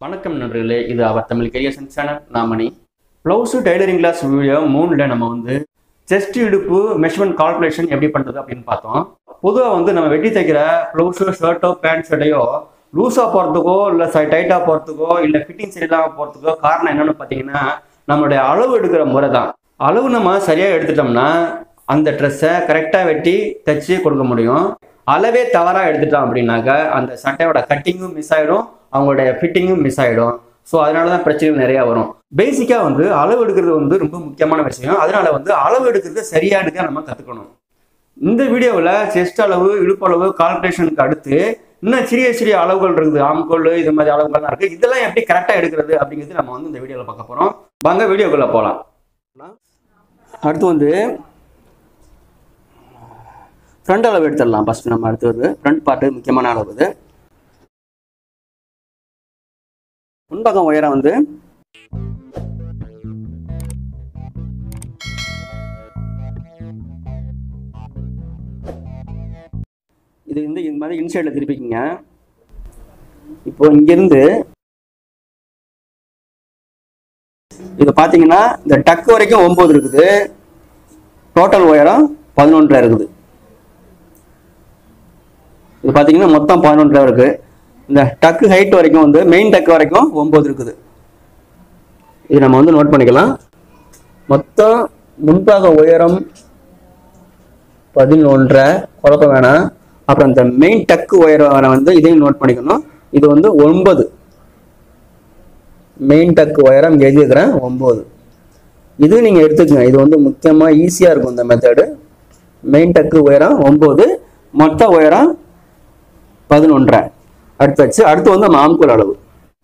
வணக்கம் நண்பர்களே இது அவர் தமிழ் கரியேஷன் சேனல் நாமணி ப்ளவுஸு டைலரிங் கிளாஸ் வீடியோ மூணில் நம்ம வந்து செஸ்ட் இடுப்பு மெஷர்மெண்ட் கால்குலேஷன் எப்படி பண்ணுறது அப்படின்னு பார்த்தோம் பொதுவாக வந்து நம்ம வெட்டி தைக்கிற ப்ளவுஸோ ஷர்ட்டோ பேண்ட் ஷர்ட்டையோ லூஸாக போகிறதுக்கோ இல்லை டைட்டாக போகிறதுக்கோ இல்லை ஃபிட்டிங் சரியில்லாமல் போகிறதுக்கோ காரணம் என்னன்னு பார்த்தீங்கன்னா நம்மளுடைய அளவு எடுக்கிற முறை தான் அளவு நம்ம சரியாக எடுத்துட்டோம்னா அந்த ட்ரெஸ்ஸை கரெக்டாக வெட்டி தைச்சு கொடுக்க முடியும் அளவே தவறாக எடுத்துட்டோம் அப்படின்னாக்க அந்த சட்டையோட கட்டிங்கும் மிஸ் ஆகிடும் அவங்களுடைய ஃபிட்டிங்கும் மிஸ் ஆகிடும் ஸோ அதனால தான் பிரச்சனைகள் நிறையா வரும் பேசிக்காக வந்து அளவு எடுக்கிறது வந்து ரொம்ப முக்கியமான விஷயம் அதனால வந்து அளவு எடுக்கிறது சரியா எடுக்க நம்ம கற்றுக்கணும் இந்த வீடியோவில் செஸ்ட் அளவு இடுப்பு அளவு கால்குலேஷனுக்கு அடுத்து இன்னும் சிறிய சிறிய அளவுகள் இருக்குது ஆம்கோல் இது மாதிரி அளவுகள்லாம் இருக்குது இதெல்லாம் எப்படி கரெக்டாக எடுக்கிறது அப்படிங்கிறது நம்ம வந்து இந்த வீடியோவில் பார்க்க போகிறோம் வாங்க வீடியோக்குள்ளே போகலாம் அடுத்து வந்து ஃப்ரண்ட் அளவு எடுத்துடலாம் ஃபர்ஸ்ட் நம்ம அடுத்தது ஃப்ரண்ட் பார்ட்டு முக்கியமான அளவு இது முன்பக்கம் உயரம் வந்து இது வந்து இந்த மாதிரி இன்சைடில் திருப்பிக்கிங்க இப்போ இங்கிருந்து இது பார்த்தீங்கன்னா இந்த டக்கு வரைக்கும் ஒம்பது இருக்குது டோட்டல் உயரம் பதினொன்றரை இருக்குது இது பார்த்தீங்கன்னா மொத்தம் பதினொன்றரை இருக்கு இந்த டக்கு ஹைட் வரைக்கும் வந்து மெயின் டக்கு வரைக்கும் ஒம்பது இருக்குது இது நம்ம வந்து நோட் பண்ணிக்கலாம் மொத்தம் முன்பாக உயரம் பதினொன்றரை குழப்பம் வேணாம் அப்புறம் இந்த மெயின் டக்கு உயரம் வந்து இதையும் நோட் பண்ணிக்கணும் இது வந்து ஒன்பது மெயின் டக்கு உயரம் இங்கே எழுதியிருக்கிறேன் ஒம்பது இது நீங்கள் எடுத்துக்கங்க இது வந்து முக்கியமாக ஈஸியாக இருக்கும் இந்த மெத்தடு மெயின் டக்கு உயரம் ஒம்பது மொத்த உயரம் பதினொன்றரை அடுத்து வச்சு அடுத்து வந்து நம்ம ஆம்கோல் அளவு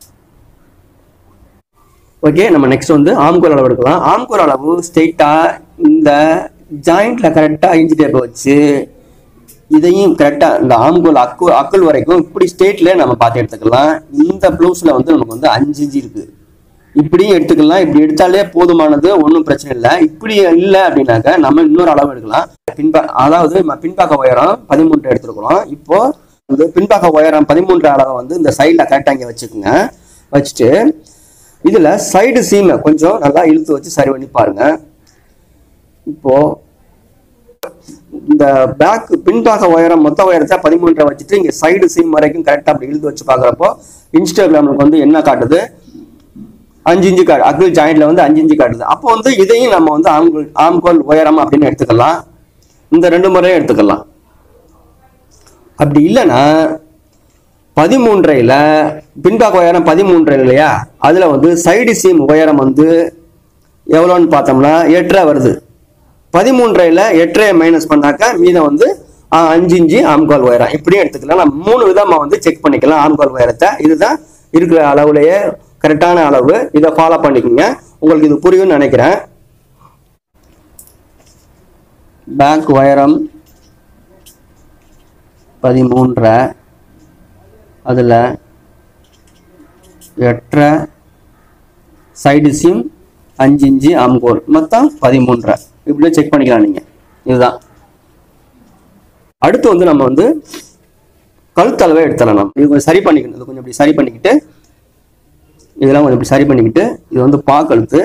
ஓகே நம்ம நெக்ஸ்ட் வந்து ஆம்கோல் அளவு எடுக்கலாம் ஆம்கோல் அளவு ஸ்ட்ரெயிட்டாக இந்த ஜாயிண்ட்ல கரெக்டாக இஞ்சி டேப்பை வச்சு இதையும் கரெக்டாக இந்த ஆம்கோல் அக்கு அக்குள் வரைக்கும் இப்படி ஸ்டேட்ல நம்ம பார்த்து எடுத்துக்கலாம் இந்த ப்ளவுஸில் வந்து நமக்கு வந்து அஞ்சு இஞ்சி இருக்கு இப்படியும் எடுத்துக்கலாம் இப்படி எடுத்தாலே போதுமானது ஒன்றும் பிரச்சனை இல்லை இப்படி இல்லை அப்படின்னாக்க நம்ம இன்னொரு அளவு எடுக்கலாம் பின்பா அதாவது நம்ம பின்பாக்க உயரம் பதிமூன்று எடுத்துருக்குறோம் இப்போ வந்து பின்பாக்க உயரம் பதிமூன்று அளவை வந்து இந்த சைடில் கரெக்டாக இங்கே வச்சுக்கோங்க வச்சுட்டு இதில் சைடு சீமை கொஞ்சம் நல்லா இழுத்து வச்சு சரி பண்ணி பாருங்க இப்போ இந்த பேக் பின்பாக உயரம் மொத்த உயரத்தை பதிமூன்றரை வச்சுட்டு இங்கே சைடு சீம் வரைக்கும் கரெக்டாக அப்படி இழுத்து வச்சு பார்க்குறப்போ இன்ஸ்டாகிராமுக்கு வந்து என்ன காட்டுது அஞ்சு இன்ச்சு காட்டு அக்கிள் ஜாயிண்ட்ல வந்து அஞ்சு இன்ச்சு காட்டுது அப்போ வந்து இதையும் நம்ம வந்து ஆம்கோல் ஆம்கோல் உயரம் அப்படின்னு எடுத்துக்கலாம் இந்த ரெண்டு முறையும் எடுத்துக்கலாம் அப்படி இல்லைன்னா பதிமூன்றையில் பின்பாக்க உயரம் பதிமூன்றரை இல்லையா அதில் வந்து சைடு சீம் உயரம் வந்து எவ்வளோன்னு பார்த்தோம்னா எட்டரை வருது பதிமூன்றையில் எட்டரை மைனஸ் பண்ணாக்கா மீதம் வந்து ஆ, அஞ்சு இன்ச்சு ஆம்கால் உயரம் இப்படியும் எடுத்துக்கலாம் நம்ம மூணு விதமாக வந்து செக் பண்ணிக்கலாம் ஆம்கால் உயரத்தை இதுதான் இருக்கிற அளவுலேயே கரெக்டான அளவு இதை ஃபாலோ பண்ணிக்கோங்க உங்களுக்கு இது புரியும்னு நினைக்கிறேன் பேக் உயரம் பதிமூன்றரை அதில் எட்டரை சைடு சீம் அஞ்சு இன்ச்சு ஆம்கோல் மொத்தம் பதிமூன்றரை இப்படியே செக் பண்ணிக்கலாம் நீங்கள் இதுதான் அடுத்து வந்து நம்ம வந்து கழுத்தளவை எடுத்துடலாம் நம்ம இது கொஞ்சம் சரி பண்ணிக்கணும் இது கொஞ்சம் இப்படி சரி பண்ணிக்கிட்டு இதெல்லாம் கொஞ்சம் இப்படி சரி பண்ணிக்கிட்டு இது வந்து பா கழுத்து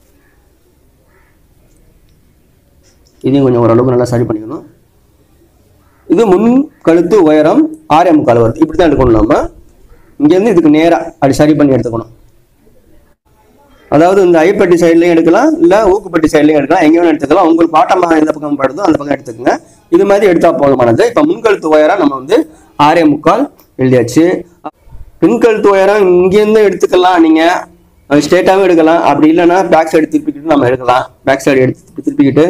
இதையும் கொஞ்சம் ஓரளவுக்கு நல்லா சரி பண்ணிக்கணும் இது முன் கழுத்து உயரம் ஆறே முக்கால் வருது இப்படி தான் எடுக்கணும் நம்ம இங்கேருந்து இதுக்கு நேராக அப்படி சரி பண்ணி எடுத்துக்கணும் அதாவது இந்த ஐப்பட்டி சைட்லையும் எடுக்கலாம் இல்லை ஊக்குப்பட்டி சைட்லையும் எடுக்கலாம் எங்கே வேணும் எடுத்துக்கலாம் உங்களுக்கு பாட்டமாக எந்த பக்கம் படுதோ அந்த பக்கம் எடுத்துக்கோங்க இது மாதிரி எடுத்தால் போதுமானது இப்போ முன்கழுத்து உயரம் நம்ம வந்து ஆறே முக்கால் எழுதியாச்சு பின்கழுத்து உயரம் இங்கேருந்து எடுத்துக்கலாம் நீங்கள் ஸ்ட்ரெயிட்டாகவும் எடுக்கலாம் அப்படி இல்லைன்னா பேக் சைடு திருப்பிக்கிட்டு நம்ம எடுக்கலாம் பேக் சைடு எடுத்து திருப்பிக்கிட்டு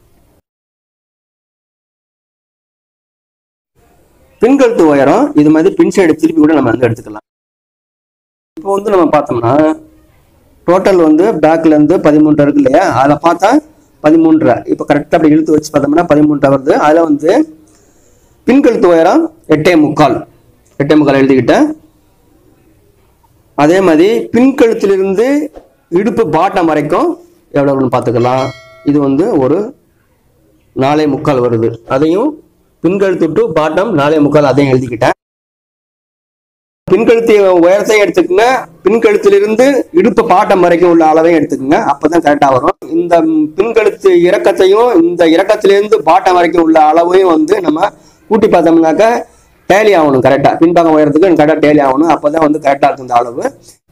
பின்கழுத்து உயரம் இது மாதிரி பின் சைடு திருப்பி கூட நம்ம வந்து எடுத்துக்கலாம் இப்போ வந்து நம்ம பார்த்தோம்னா டோட்டல் வந்து பேக்ல இருந்து பதிமூன்று இருக்கு இல்லையா அதில் பார்த்தா பதிமூன்றரை இப்போ கரெக்டாக அப்படி இழுத்து வச்சு பார்த்தோம்னா பதிமூன்றரை வருது அதில் வந்து பின்கழுத்து உயரம் எட்டே முக்கால் எட்டே முக்கால் எழுதிக்கிட்டேன் அதே மாதிரி பின்கழுத்திலிருந்து இடுப்பு பாட்டம் வரைக்கும் எவ்வளோன்னு பார்த்துக்கலாம் இது வந்து ஒரு நாலே முக்கால் வருது அதையும் பின்கழுத்து டு பாட்டம் நாலே முக்கால் அதையும் எழுதிக்கிட்டேன் பின்கழுத்து உயரத்தையும் எடுத்துக்கங்க பின்கழுத்திலிருந்து இடுப்பு பாட்டம் வரைக்கும் உள்ள அளவையும் எடுத்துக்கங்க அப்பதான் கரெக்டா வரும் இந்த பின்கழுத்து இறக்கத்தையும் இந்த இறக்கத்திலிருந்து பாட்டம் வரைக்கும் உள்ள அளவையும் வந்து நம்ம கூட்டி பார்த்தோம்னாக்கா டேலி ஆகணும் கரெக்டா பின்பக்கம் உயரத்துக்கு கரெக்டா டேலி ஆகணும் அப்பதான் வந்து கரெக்டா இருக்கும் இந்த அளவு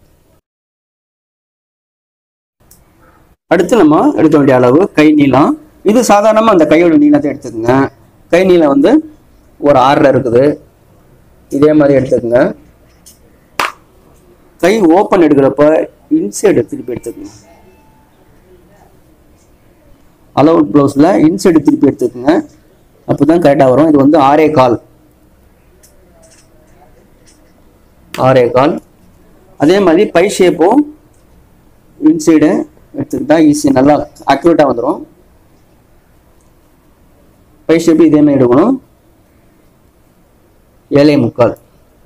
அடுத்து நம்ம எடுக்க வேண்டிய அளவு கை நீளம் இது சாதாரணமா அந்த கையோட நீளத்தை எடுத்துக்கங்க கை நீளம் வந்து ஒரு ஆறரை இருக்குது இதே மாதிரி எடுத்துக்கங்க கை ஓப்பன் எடுக்கிறப்ப இன்சைடு திருப்பி எடுத்துக்கங்க அளவு ப்ளவுஸில் இன்சைடு திருப்பி எடுத்துக்கங்க அப்போ தான் கரெக்டாக வரும் இது வந்து ஆறே கால் ஆறே கால் அதே மாதிரி பை ஷேப்பும் இன்சைடு எடுத்துக்கிட்டா ஈஸி நல்லா அக்யூரேட்டாக வந்துடும் பை ஷேப்பு இதே மாதிரி எடுக்கணும் ஏழை முக்கால்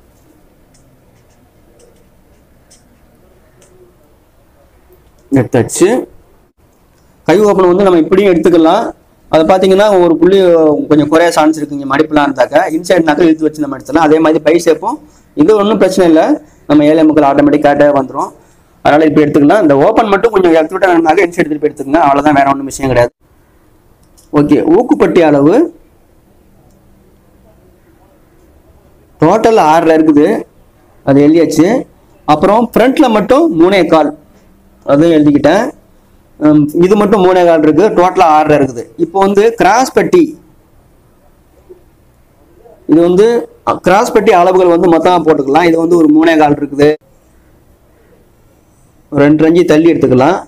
எடுத்தாச்சு கை ஓப்பன் வந்து நம்ம இப்படியும் எடுத்துக்கலாம் அதை பார்த்தீங்கன்னா ஒரு புள்ளி கொஞ்சம் குறைய சான்ஸ் இருக்குங்க மடிப்புலாம் இருந்தாக்க இன்சைட்னாக்க இழுத்து வச்சு நம்ம எடுத்துலாம் அதே மாதிரி பை ஷேப்பும் இது ஒன்றும் பிரச்சனை இல்லை நம்ம ஏழை முக்கால் ஆட்டோமேட்டிக்காக வந்துடும் அதனால இப்படி எடுத்துக்கலாம் இந்த ஓப்பன் மட்டும் கொஞ்சம் எக்ஸ்ட்ரா இருந்தாக்க இன்சைட் திருப்பி எடுத்துக்கங்க அவ்வளோதான் வேற ஒன்றும் விஷயம் கிடையாது ஓகே ஊக்குப்பட்டி அளவு டோட்டல் ஆறில் இருக்குது அது எழுதியாச்சு அப்புறம் ஃப்ரண்ட்ல மட்டும் மூணே கால் அதுவும் எழுதிக்கிட்டேன் ஹம், இது மட்டும் மூணே கால் இருக்கு டோட்டலாக ஆறில் இருக்குது இப்போ வந்து கிராஸ் பட்டி இது வந்து கிராஸ் பட்டி அளவுகள் வந்து மொத்தமாக போட்டுக்கலாம் இது வந்து ஒரு மூணே கால் இருக்குது ஒரு ரெண்டு ரஞ்சி தள்ளி எடுத்துக்கலாம்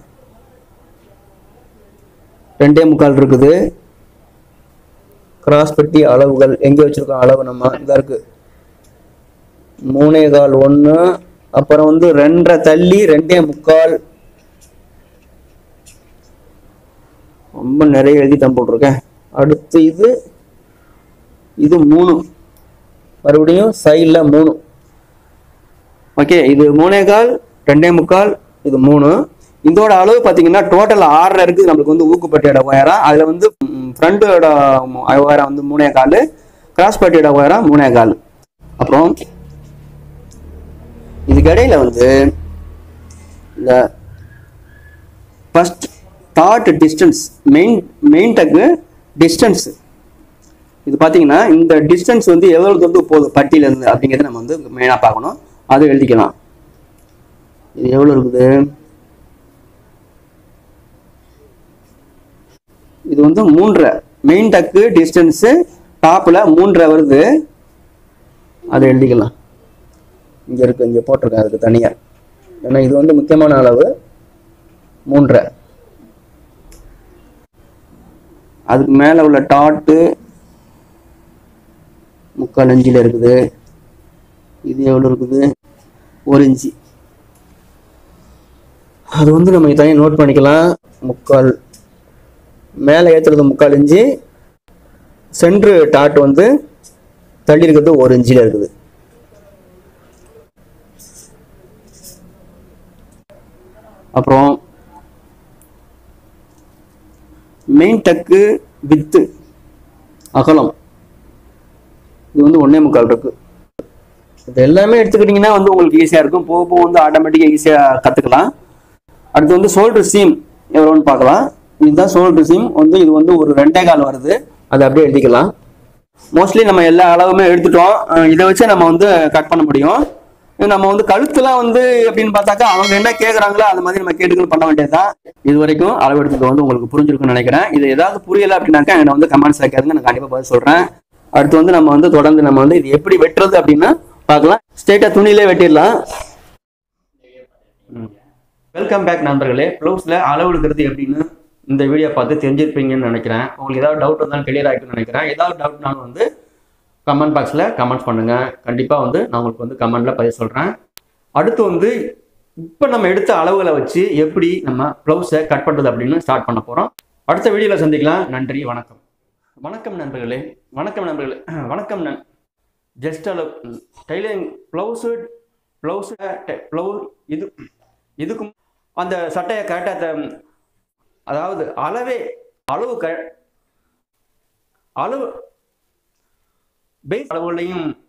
ரெண்டே முக்கால் இருக்குது கிராஸ் பட்டி அளவுகள் எங்கே வச்சிருக்கோம் அளவு நம்ம இதா இருக்கு மூணே கால் ஒன்று அப்புறம் வந்து ரெண்டரை தள்ளி ரெண்டே முக்கால் ரொம்ப நிறைய எழுதி தான் போட்டிருக்கேன் அடுத்து இது இது மூணு மறுபடியும் சைடில் மூணு ஓகே இது மூணே கால் ரெண்டே முக்கால் இது மூணு இதோட அளவு பார்த்தீங்கன்னா டோட்டல் ஆறரை இருக்குது நம்மளுக்கு வந்து ஊக்குப்பட்டியோட உயரம் அதில் வந்து ஃப்ரண்டோட உயரம் வந்து மூணே கால் கிராஸ் பட்டியோட உயரம் மூணே கால் அப்புறம் இதுக்கு இடையில வந்து இந்த ஃபர்ஸ்ட் தாட் distance main main tuck distance இது பார்த்தீங்கன்னா இந்த டிஸ்டன்ஸ் வந்து எவ்வளவு தூரம் போகுது பட்டியிலேருந்து அப்படிங்கிறத நம்ம வந்து மெயினாக பார்க்கணும் அது எழுதிக்கலாம் இது எவ்வளோ இருக்குது இது வந்து மூன்றரை மெயின் டக்கு டிஸ்டன்ஸு டாப்பில் மூன்றரை வருது அதை எழுதிக்கலாம் இங்கே இருக்கு இங்கே போட்டிருக்கேன் அதுக்கு தனியாக ஏன்னா இது வந்து முக்கியமான அளவு மூன்றரை அதுக்கு மேலே உள்ள டாட்டு முக்கால் இஞ்சில் இருக்குது இது எவ்வளோ இருக்குது ஒரு இன்ச்சு அது வந்து நம்ம தனியாக நோட் பண்ணிக்கலாம் முக்கால் மேலே ஏற்றுறது முக்கால் இன்ச்சு சென்ட்ரு டாட் வந்து தள்ளி இருக்கிறது ஒரு இன்ச்சில் இருக்குது அப்புறம் மெயின் டக்கு வித்து அகலம் இது வந்து ஒன்னே முக்கால் இருக்கு இது எல்லாமே எடுத்துக்கிட்டிங்கன்னா வந்து உங்களுக்கு ஈஸியாக இருக்கும் போக போக வந்து ஆட்டோமேட்டிக்காக ஈஸியாக கற்றுக்கலாம் அடுத்து வந்து சோல்டர் சீம் எவ்வளோன்னு பார்க்கலாம் இதுதான் சோல்டர் சீம் வந்து இது வந்து ஒரு ரெண்டே கால் வருது அதை அப்படியே எழுதிக்கலாம் மோஸ்ட்லி நம்ம எல்லா அளவுமே எடுத்துட்டோம் அஹ் இதை வச்சு நம்ம வந்து கட் பண்ண முடியும் நம்ம வந்து கழுத்துலாம் வந்து எப்படின்னு பார்த்தாக்கா அவங்க என்ன கேட்குறாங்களோ அந்த மாதிரி நம்ம கேட்டுக்கணும் பண்ண வேண்டியதுதான் இது வரைக்கும் அளவு எடுத்தது வந்து உங்களுக்கு புரிஞ்சிருக்கும்னு நினைக்கிறேன் இது ஏதாவது புரியல அப்படின்னாக்கா என்னை வந்து கமெண்ட்ஸ் கேட்குங்க நான் கண்டிப்பாக பதில் சொல்கிறேன் அடுத்து வந்து நம்ம வந்து தொடர்ந்து நம்ம வந்து இது எப்படி வெட்டுறது அப்படின்னா பார்க்கலாம் ஸ்ட்ரெயிட்டாக துணியிலே வெட்டிடலாம் வெல்கம் பேக் நண்பர்களே ப்ளவுஸில் அளவு எடுக்கிறது எப்படின்னு இந்த வீடியோ பார்த்து தெரிஞ்சிருப்பீங்கன்னு நினைக்கிறேன் உங்களுக்கு ஏதாவது டவுட் இருந்தாலும் கிளியர் ஆகிட்டுன்னு நினைக்கிறேன் ஏதாவது டவுட்னாலும் வந்து கமெண்ட் பாக்ஸில் கமெண்ட்ஸ் பண்ணுங்கள் கண்டிப்பாக வந்து நான் உங்களுக்கு வந்து கமெண்ட்டில் பதில் சொல்கிறேன் அடுத்து வந்து இப்போ நம்ம எடுத்த அளவுகளை வச்சு எப்படி நம்ம ப்ளவுஸை கட் பண்ணுறது அப்படின்னு ஸ்டார்ட் பண்ண போகிறோம் அடுத்த வீடியோவில் சந்திக்கலாம் நன்றி வணக்கம் வணக்கம் நண்பர்களே வணக்கம் நண்பர்களே வணக்கம் நண் ஜஸ்ட் அளவு டைலரிங் ப்ளவுஸு ப்ளவுஸு ப்ளவுஸ் இது இதுக்கும் அந்த சட்டையை கரெக்டாக அதாவது அளவே அளவு க அளவு பேஸ் அளவுலையும்